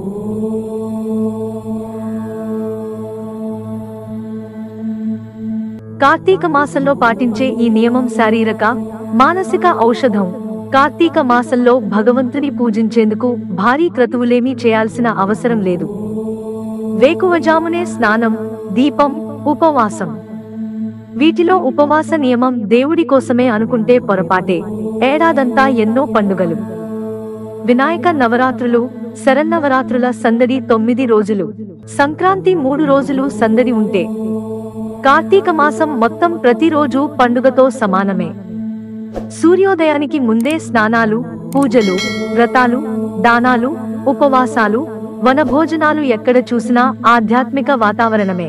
కార్తీక మాసంలో పాటించే ఈ నియమం శారీరక మానసిక ఔషధం కార్తీక మాసంలో భగవంతుని పూజించేందుకు భారీ క్రతువులేమీ చేయాల్సిన అవసరం లేదు వేకువజామునే స్నానం దీపం ఉపవాసం వీటిలో ఉపవాస నియమం దేవుడి కోసమే అనుకుంటే పొరపాటే ఏడాదంతా ఎన్నో పండుగలు వినాయక నవరాత్రులు శరన్నవరాత్రుల సందడి తొమ్మిది రోజులు సంక్రాంతి మూడు రోజులు సందడి ఉంటే కార్తీక మాసం మొత్తం ప్రతిరోజు పండుగతో సమానమే సూర్యోదయానికి ముందే స్నానాలు పూజలు వ్రతాలు దానాలు ఉపవాసాలు వనభోజనాలు ఎక్కడ చూసినా ఆధ్యాత్మిక వాతావరణమే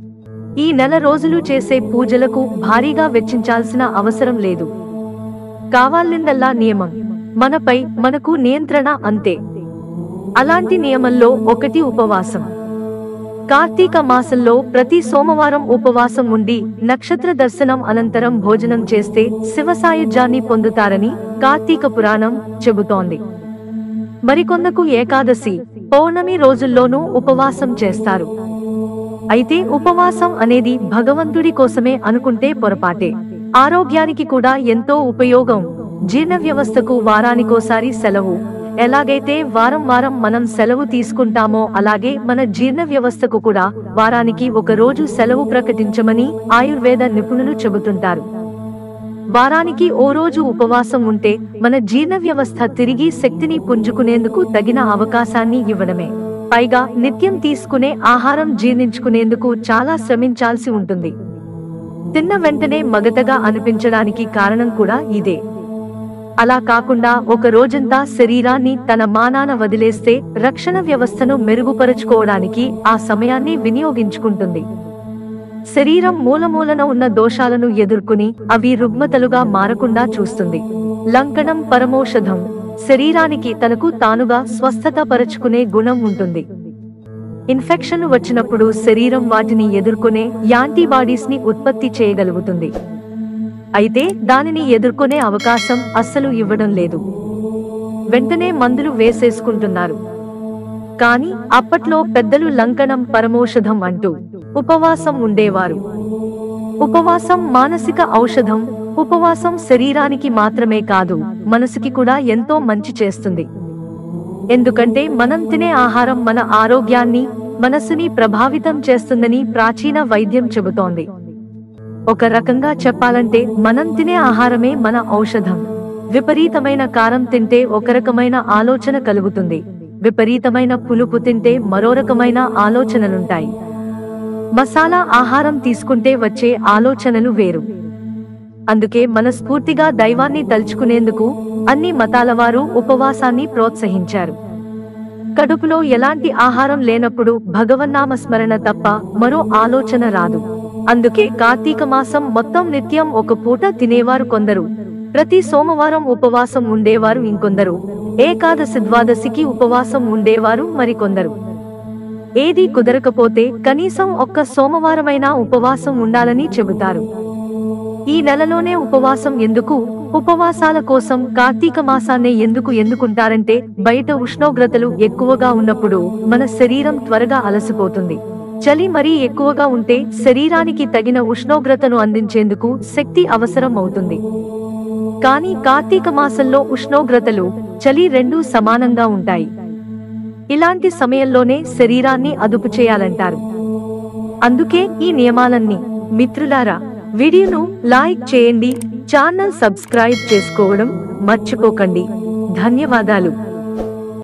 ఈ నెల రోజులు చేసే పూజలకు భారీగా వెచ్చించాల్సిన అవసరం లేదు కావాలిందల్లా నియమం మనపై మనకు నియంత్రణ అంతే అలాంటి నియమంలో ఒకటి ఉపవాసం కార్తీక మాసంలో ప్రతి సోమవారం ఉపవాసం ఉండి నక్షత్ర దర్శనం అనంతరం భోజనం చేస్తే శివ సాయుధ్యాన్ని పొందుతారని కార్తీక పురాణం చెబుతోంది మరికొందకు ఏకాదశి పౌర్ణమి రోజుల్లోనూ ఉపవాసం చేస్తారు అయితే ఉపవాసం అనేది భగవంతుడి కోసమే అనుకుంటే పొరపాటే ఆరోగ్యానికి కూడా ఎంతో ఉపయోగం జీర్ణ వ్యవస్థకు వారానికోసారి సెలవు ఎలాగైతే వారం వారం మనం సెలవు తీసుకుంటామో అలాగే మన జీర్ణ వ్యవస్థకు కూడా వారానికి ఒక రోజు సెలవు ప్రకటించమని ఆయుర్వేద నిపుణులు చెబుతుంటారు వారానికి ఓ రోజు ఉపవాసం ఉంటే మన జీర్ణ వ్యవస్థ తిరిగి శక్తిని పుంజుకునేందుకు తగిన అవకాశాన్ని ఇవ్వడమే పైగా నిత్యం తీసుకునే ఆహారం జీర్ణించుకునేందుకు చాలా శ్రమించాల్సి ఉంటుంది తిన్న వెంటనే మగతగా అనిపించడానికి కారణం కూడా ఇదే అలా కాకుండా ఒక రోజంతా శరీరాన్ని తన మానాన వదిలేస్తే రక్షణ వ్యవస్థను మెరుగుపరుచుకోవడానికి ఆ సమయాన్ని వినియోగించుకుంటుంది శరీరం మూలమూలన ఉన్న దోషాలను ఎదుర్కొని అవి రుగ్మతలుగా మారకుండా చూస్తుంది లంకణం పరమౌషధం శరీరానికి తనకు తానుగా స్వస్థత పరచుకునే గుణం ఉంటుంది ఇన్ఫెక్షన్ వచ్చినప్పుడు శరీరం వాటిని ఎదుర్కొనే యాంటీబాడీస్ ని ఉత్పత్తి చేయగలుగుతుంది అయితే దానిని ఎదుర్కొనే అవకాశం అస్సలు ఇవ్వడం లేదు వెంటనే మందులు వేసేసుకుంటున్నారు కాని అప్పట్లో పెద్దలు లంకణం పరమౌషధం అంటూ ఉపవాసం ఉండేవారు ఉపవాసం మానసిక ఔషధం ఉపవాసం శరీరానికి మాత్రమే కాదు మనసుకి కూడా ఎంతో మంచి చేస్తుంది ఎందుకంటే మనం తినే ఆహారం మన ఆరోగ్యాన్ని మనస్సుని ప్రభావితం చేస్తుందని ప్రాచీన వైద్యం చెబుతోంది ఒక రకంగా చెప్పాలంటే మనం తినే ఆహారమే మన ఔషధం విపరీతమైన కారం తింటే ఒక రకమైన ఆలోచన కలుగుతుంది విపరీతమైన పులుపు తింటే మరో రకమైన ఆలోచనలుంటాయి మసాలా ఆహారం తీసుకుంటే వచ్చే ఆలోచనలు వేరు అందుకే మనస్ఫూర్తిగా దైవాన్ని తలుచుకునేందుకు అన్ని మతాల వారు ఉపవాసాన్ని ప్రోత్సహించారు కడుపులో ఎలాంటి ఆహారం లేనప్పుడు భగవన్నామ స్మరణ తప్ప మరో ఆలోచన రాదు అందుకే కార్తీక మాసం మొత్తం నిత్యం ఒక పూట తినేవారు కొందరు ప్రతి సోమవారం ఉపవాసం ఉండేవారు ఇంకొందరు ఏకాదశి ద్వాదశికి ఉపవాసం ఉండేవారు మరికొందరు ఏది కుదరకపోతే కనీసం ఒక్క సోమవారమైనా ఉపవాసం ఉండాలని చెబుతారు ఈ నెలలోనే ఉపవాసం ఎందుకు ఉపవాసాల కోసం కార్తీక మాసాన్నే ఎందుకు ఎందుకుంటారంటే బయట ఉష్ణోగ్రతలు ఎక్కువగా ఉన్నప్పుడు మన శరీరం త్వరగా అలసిపోతుంది చలి మరీ ఎక్కువగా ఉంటే శరీరానికి తగిన ఉష్ణోగ్రతను అందించేందుకు శక్తి అవసరం అవుతుంది కానీ కార్తీక మాసంలో ఉష్ణోగ్రతలు చలి రెండూ సమానంగా ఉంటాయి ఇలాంటి సమయంలోనే శరీరాన్ని అదుపు చేయాలంటారు అందుకే ఈ నియమాలన్నీ మిత్రులారా వీడియోను లైక్ చేయండి ఛానల్ సబ్స్క్రైబ్ చేసుకోవడం మర్చిపోకండి ధన్యవాదాలు